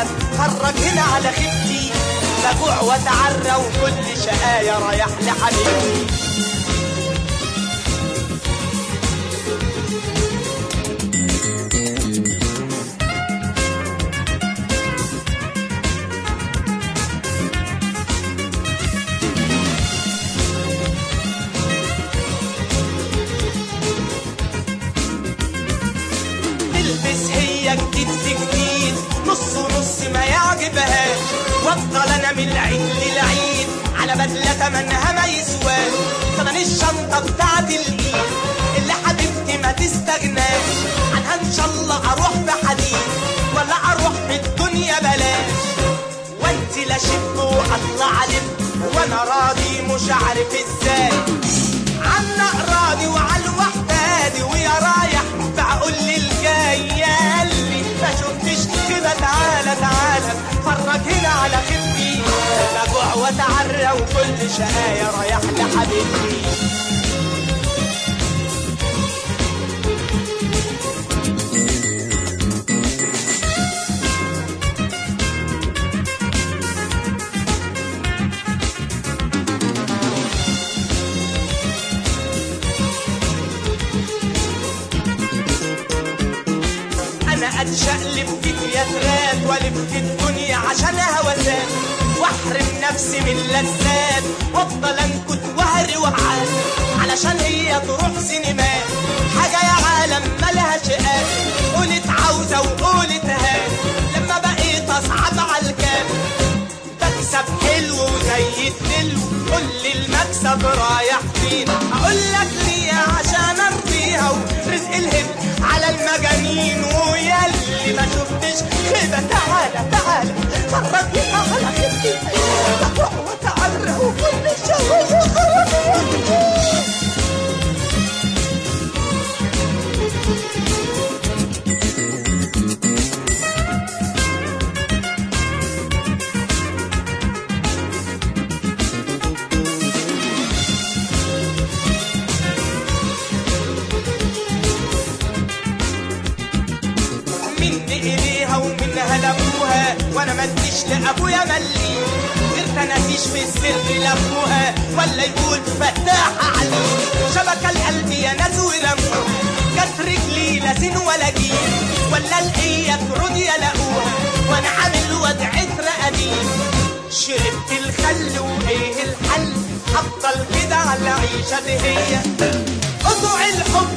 تعالى اتفرج هنا على خيبتي بجوع واتعرى وكل شقايا رايح لحبيبتي تلبس هي جديد في جديد نص ونص ما يعجبهاش وافضل انا من العيد للعيد على بدلة تمنها ما يسواش تمن الشنطة بتاعت الايد اللي حبيبتي ما تستغناش عنها ان شاء الله اروح بحديد ولا اروح بالدنيا بلاش وانت لا شب واطلع لب وانا راضي مش عارف ازاي عنا راضي وعلى الوحداني ويا رايح بعقول لي الجاي ياللي ما شفتش كده تعالى تعالى اتفرج هنا على خدي بجوع واتعرى وكل شقايا رايح لحبيبتي انا اتشقلب في تياترات والف في الدنيا عشان هوسات واحرم نفسي من لذات وافضل انكت وهري وعاد علشان هي تروح سينمات حاجه يا عالم مالهاش قال قولت عاوزه وقولت هات لما بقيت اصعب على الكام بكسب حلو وزي الدلو قول لي المكسب رايح فين اقول لك ليه عشان ارضيها ورزق الهب على المجانين وياللي ما شفتش كده تعالى تعالى فرج لي على خدي بروح وتعرى وكل شوية خرج مني إليها ومنها لأبوها وأنا مديش لأبويا ملي غير تناتيش في السر لأبوها ولا يقول فتاحة عليه شبكة القلب يا ناس ورموها جت رجلي لا سين ولا جيل ولا القية ترد يلاقوها وأنا عامل وضعة رقديم شربت الخل وإيه الحل أفضل كده على عيشة هي قطع الحب